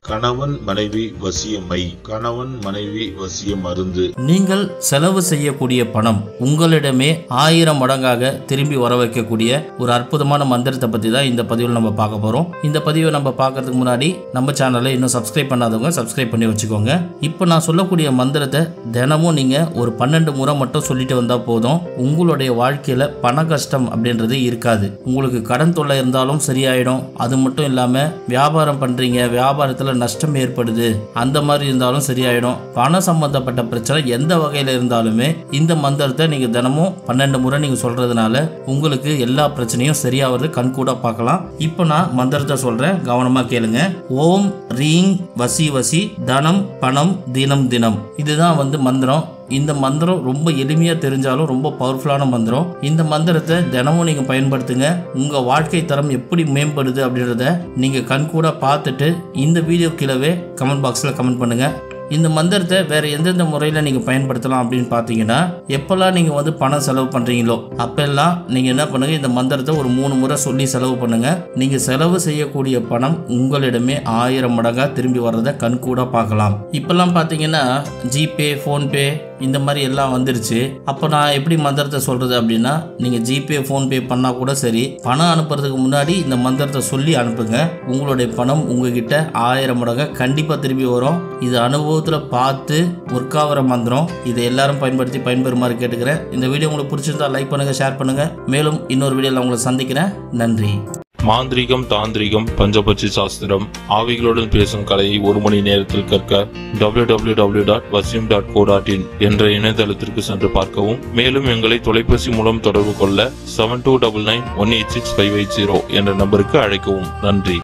கணவன் மனைவி வசியமை கணவன் மனைவி வசிய மருந்து நீங்கள் செலவு செய்யக்கூடிய பணம் உங்களிடமே ஆயிரம் மடங்காக திரும்பி வர வைக்கக்கூடிய ஒரு அற்புதமான மந்திரத்தை பற்றி தான் இந்த பதிவில் நம்ம பார்க்க போகிறோம் இந்த பதிவை நம்ம பார்க்கறதுக்கு முன்னாடி நம்ம சேனலை இன்னும் சப்ஸ்கிரைப் பண்ணாதவங்க சப்ஸ்கிரைப் பண்ணி வச்சுக்கோங்க இப்போ நான் சொல்லக்கூடிய மந்திரத்தை தினமும் நீங்கள் ஒரு பன்னெண்டு முறை மட்டும் சொல்லிட்டு வந்தால் போதும் உங்களுடைய வாழ்க்கையில் பண கஷ்டம் அப்படின்றது இருக்காது உங்களுக்கு கடன் தொல்லை இருந்தாலும் சரியாயிடும் அது மட்டும் இல்லாமல் வியாபாரம் பண்ணுறீங்க வியாபாரத்தில் நஷ்டம் ஏற்படுது அந்த மாதிரி இருந்தாலும் சரியாயிடும் பண சம்பந்தப்பட்ட பிரச்சனை எந்த வகையில் இருந்தாலுமே இந்த மந்திரத்தை நீங்கள் தினமும் பன்னெண்டு முறை நீங்கள் சொல்கிறதுனால உங்களுக்கு எல்லா பிரச்சனையும் சரியாவது கண்கூட பார்க்கலாம் இப்போ நான் மந்திரத்தை சொல்கிறேன் கவனமாக கேளுங்க ஓம் ரீங் வசி வசி தனம் பணம் தினம் தினம் இதுதான் வந்து மந்திரம் இந்த மந்திரம் ரொம்ப எளிமையாக தெரிஞ்சாலும் ரொம்ப பவர்ஃபுல்லான மந்திரம் இந்த மந்திரத்தை தினமும் நீங்கள் பயன்படுத்துங்க உங்கள் வாழ்க்கை தரம் எப்படி மேம்படுது அப்படின்றத நீங்கள் கண்கூட பார்த்துட்டு இந்த வீடியோ கீழவே கமெண்ட் பாக்ஸில் கமெண்ட் பண்ணுங்கள் இந்த மந்திரத்தை வேற எந்தெந்த முறையில் நீங்கள் பயன்படுத்தலாம் அப்படின்னு பார்த்தீங்கன்னா எப்போல்லாம் நீங்கள் வந்து பணம் செலவு பண்ணுறீங்களோ அப்பெல்லாம் நீங்கள் என்ன பண்ணுங்க இந்த மந்திரத்தை ஒரு மூணு முறை சொல்லி செலவு பண்ணுங்க நீங்கள் செலவு செய்யக்கூடிய பணம் உங்களிடமே ஆயிரம் மடங்காக திரும்பி வர்றதை கண்கூட பார்க்கலாம் இப்போல்லாம் பார்த்தீங்கன்னா ஜிபே ஃபோன்பே இந்த மாதிரி எல்லாம் வந்துருச்சு அப்போ நான் எப்படி மந்திரத்தை சொல்கிறது அப்படின்னா நீங்கள் ஜிபே ஃபோன்பே பண்ணால் கூட சரி பணம் அனுப்புறதுக்கு முன்னாடி இந்த மந்திரத்தை சொல்லி அனுப்புங்க உங்களுடைய பணம் உங்ககிட்ட ஆயிரம் மடங்கு கண்டிப்பாக திரும்பி வரும் இது அனுபவத்தில் பார்த்து ஒர்க் ஆகிற மந்திரம் இதை எல்லாரும் பயன்படுத்தி பயன்பெறுமாறு கேட்டுக்கிறேன் இந்த வீடியோ உங்களுக்கு பிடிச்சிருந்தா லைக் பண்ணுங்கள் ஷேர் பண்ணுங்கள் மேலும் இன்னொரு வீடியோவில் உங்களை சந்திக்கிறேன் நன்றி மாந்திரிகம் தாந்திரிகம் பஞ்சபட்சி சாஸ்திரம் ஆவிகளுடன் பேசும் கலையை ஒரு மணி நேரத்தில் கற்க www.vasim.co.in டாட் வசியம் டாட் கோ டாட் இன் என்ற இணையதளத்திற்கு சென்று பார்க்கவும் மேலும் எங்களை தொலைபேசி மூலம் தொடர்பு கொள்ள seven two double nine one eight six five eight zero என்ற நம்பருக்கு அழைக்கவும் நன்றி